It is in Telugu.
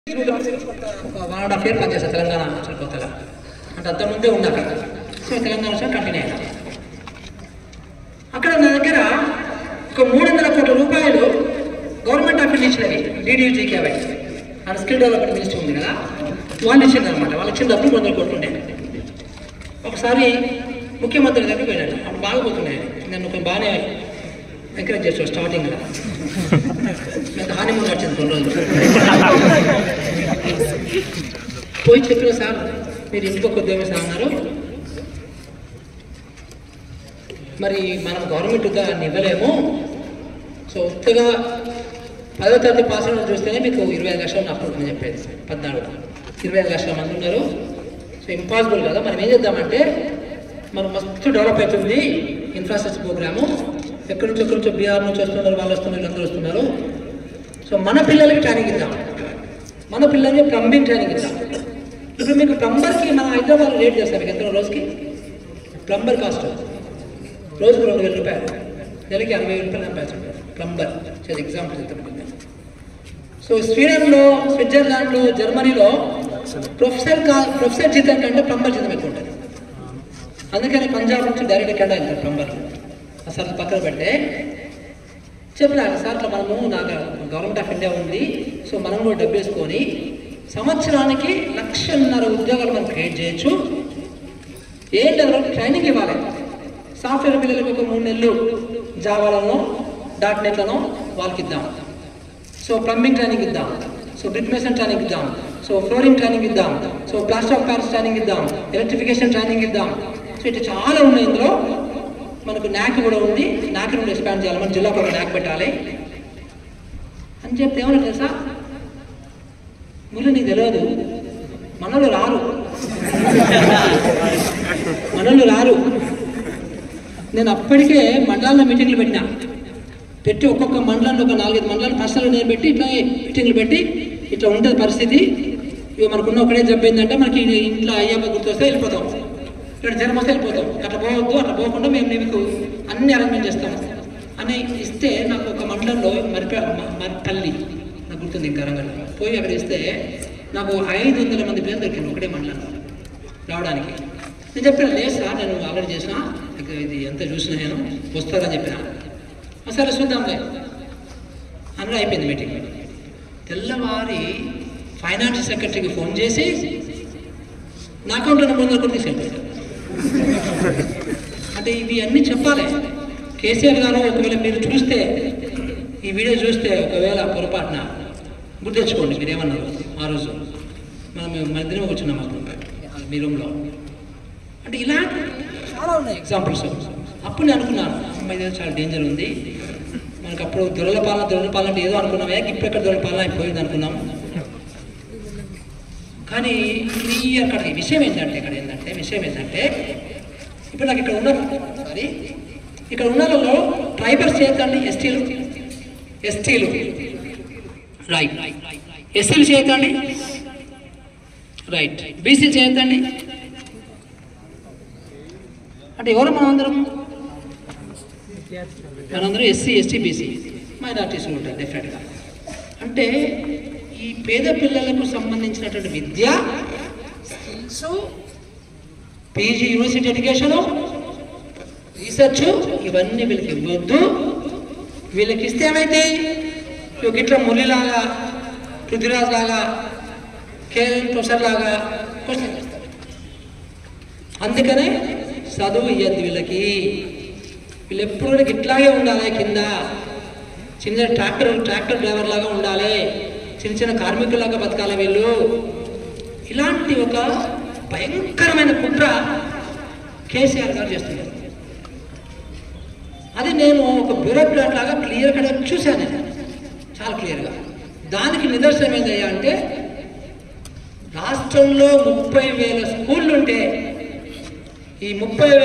ఒక వన్ అండ్ హాఫ్ ఇయర్ పనిచేస్తాను తెలంగాణ వచ్చిన కొత్తగా అంటే అంతకుముందే ఉంది అక్కడ సో తెలంగాణ వచ్చి కంటిన్యూ అయినా అక్కడ నా దగ్గర ఒక మూడు వందల కోట్ల రూపాయలు గవర్నమెంట్ ఆఫ్ ఇండియా ఇచ్చినవి డీడీజీకే అవి మన స్కిల్ డెవలప్మెంట్ మినిస్టర్ ఉంది కదా వాళ్ళు ఇచ్చింది అనమాట వాళ్ళు ఇచ్చిన డబ్బులు వందల కోట్లు ఉండే ఒకసారి ముఖ్యమంత్రి దగ్గరికి పోయినాడు అప్పుడు బాగా పోతున్నాయి నన్ను కొంచెం బాగానే ఎంకరేజ్ చేస్తాడు స్టార్టింగ్లో నాకు హానిమూన్ వచ్చింది కొన్ని రోజులు పోయి చెప్పిన సార్ మీరు ఇంటికి ఒక ఉద్యోగం సార్ అన్నారు మరి మనం గవర్నమెంట్ ఉద్యోగాన్ని ఇవ్వలేము సో ఉత్తగా పదో తరగతి పాస్ అయిన చూస్తేనే మీకు ఇరవై ఐదు లక్షలు అప్పు ఉంటుందని చెప్పేది పద్నాలుగు ఇరవై ఐదు లక్షల మంది ఉన్నారు సో ఇంపాసిబుల్ కదా మనం ఏం చేద్దామంటే మనం మస్తు డెవలప్ అవుతుంది ఇన్ఫ్రాస్ట్రక్చర్ ప్రోగ్రాము ఎక్కడి నుంచి ఎక్కడి నుంచో బీహార్ నుంచి వస్తున్నారు వాళ్ళు వస్తున్నారు వీళ్ళందరూ వస్తున్నారు సో మన పిల్లలకి ట్రైనింగ్ ఇద్దాం మన పిల్లలకి ప్లంబింగ్ ట్రైనింగ్ ఇద్దాం ఇప్పుడు మీకు ప్లంబర్కి మన హైదరాబాద్ రేట్ చేస్తారు మీకు ఎంత రోజుకి ప్లంబర్ కాస్ట్ రోజుకు రెండు వేల రూపాయలు నెలకి అరవై వేల రూపాయలు సంపాదించాడు ప్లంబర్ చాలా ఎగ్జాంపుల్ చెప్తాను సో స్వీడన్లో స్విట్జర్లాండ్లో జర్మనీలో ప్రొఫెసర్ కా ప్రొఫెసర్ జీతం కంటే ప్లంబర్ జీతం ఎక్కువ ఉంటుంది అందుకని పంజాబ్ నుంచి డైరెక్ట్ కెనడా వెళ్తారు ప్లంబర్ అసలు పక్కన పెడితే చెప్పిన సార్ ఇట్లా మనము నాకు గవర్నమెంట్ ఆఫ్ ఇండియా ఉంది సో మనం కూడా డబ్బు వేసుకొని సంవత్సరానికి లక్షన్నర ఉద్యోగాలు మనం క్రియేట్ చేయొచ్చు ఏంటి అందులో ట్రైనింగ్ ఇవ్వాలి సాఫ్ట్వేర్ పిల్లలకు ఒక మూడు నెలలు జావాలను డాట్ నెట్లను వాళ్ళకి ఇద్దాం సో ప్లంబింగ్ ట్రైనింగ్ ఇద్దాం సో బ్రిక్ మేసన్ ట్రైనింగ్ ఇద్దాం సో ఫ్లోరింగ్ ట్రైనింగ్ ఇద్దాం so plaster of Paris training ఇద్దాం ఎలక్ట్రిఫికేషన్ ట్రైనింగ్ ఇద్దాం సో ఇట్లా చాలా ఉన్నాయి ఇందులో మనకు నాక్ కూడా ఉంది నాక్ నుండి ఎక్స్పాండ్ చేయాలి మన జిల్లాకు ఒక నాక్ పెట్టాలి అని చెప్తే ఏమన్నా తెలుసా ముళ్ళు నీకు తెలియదు మనోళ్ళు రారు మనోళ్ళు రారు నేను అప్పటికే మండలాల్లో మీటింగ్లు పెట్టినా పెట్టి ఒక్కొక్క మండలాన్ని ఒక నాలుగైదు మండలాలు పర్సనల్ నేను పెట్టి ఇట్లా మీటింగ్లు పెట్టి ఇట్లా ఉంటుంది పరిస్థితి ఇక మనకున్న ఒకటే జబ్బు ఏంటంటే మనకి ఇంట్లో అయ్యమ్మ గుర్తొస్తే వెళ్ళిపోతాం ఇక్కడ జ్వరం వస్తే వెళ్ళిపోతాం అట్లా పోవద్దు అట్లా పోకుండా మేము మీకు అన్ని అరేంజ్మెంట్ చేస్తాం అని ఇస్తే నాకు ఒక మండలంలో మరిప మరిపల్లి నాకు గుర్తుంది ఇంకా రంగంలో పోయి అక్కడ ఇస్తే నాకు ఐదు వందల మంది పిల్లలు దొరికింది ఒకటే మండలంలో రావడానికి నేను చెప్పిన లేదు సార్ నేను ఆల్రెడీ చేసిన ఇక ఇది ఎంత చూసిన నేను వస్తుందని చెప్పిన "ఆ, సరే చూద్దాంలే అందులో అయిపోయింది మీటింగ్ తెల్లవారి ఫైనాన్స్ సెక్రటరీకి ఫోన్ చేసి నా అకౌంట్లో మూడు వందల కోట్లు తీసుకెళ్ళిపోయారు అంటే ఇవి అన్నీ చెప్పాలి కేసీఆర్ గారు ఒకవేళ మీరు చూస్తే ఈ వీడియో చూస్తే ఒకవేళ పొరపాటున గుర్తు తెచ్చుకోండి మీరు ఏమన్నారు ఆ రోజు మనం మన ఇద్దరం కూర్చున్నాం అప్పుడు మీ రూమ్లో అంటే ఇలా చాలా ఉన్నాయి ఎగ్జాంపుల్స్ అప్పుడు నేను అనుకున్నాను అమ్మాయి దగ్గర చాలా డేంజర్ ఉంది మనకు అప్పుడు దొరల పాలన దొరల పాలన అంటే ఏదో అనుకున్నాం ఏ ఇప్పుడు ఎక్కడ దొరల పాలన అయిపోయింది అనుకున్నాం కానీ క్లియర్ అక్కడ విషయం ఏంటంటే ఇక్కడ ఏంటంటే విషయం ఏంటంటే ఇప్పుడు నాకు ఇక్కడ ఉన్నారు సారీ ఇక్కడ ఉన్న వాళ్ళలో ట్రైబల్స్ చేయకండి ఎస్టీలు ఎస్టీలు రైట్ ఎస్సీలు చేయకండి రైట్ బీసీలు చేయకండి అంటే ఎవరు మనందరం మనందరం ఎస్సీ ఎస్టీ బీసీ మైనార్టీస్ ఉంటారు డెఫినెట్గా అంటే ఈ పేద పిల్లలకు సంబంధించినటువంటి విద్య skills PG university education research ఇవన్నీ వీళ్ళకి ఇవ్వద్దు వీళ్ళకి ఇస్తే ఏమైతే ఇట్లా మురళిలాగా పృథ్వీరాజ్ లాగా కేఎల్ ప్రొఫెసర్ లాగా క్వశ్చన్ చేస్తారు అందుకనే చదువు ఇవ్వద్దు వీళ్ళకి వీళ్ళు ఎప్పుడు కూడా ఇట్లాగే ఉండాలి కింద చిన్న ట్రాక్టర్ ట్రాక్టర్ డ్రైవర్ లాగా ఉండాలి చిన్న చిన్న కార్మికులాగా బతకాలి వీళ్ళు ఇలాంటి ఒక భయంకరమైన కుట్ర కేసీఆర్ గారు చేస్తున్నారు అది నేను ఒక బ్యూరోక్రాట్ లాగా క్లియర్ కట్ చూశాను నేను చాలా క్లియర్గా దానికి నిదర్శనం ఏంటయ్యా అంటే రాష్ట్రంలో ముప్పై వేల స్కూళ్ళు ఉంటే ఈ ముప్పై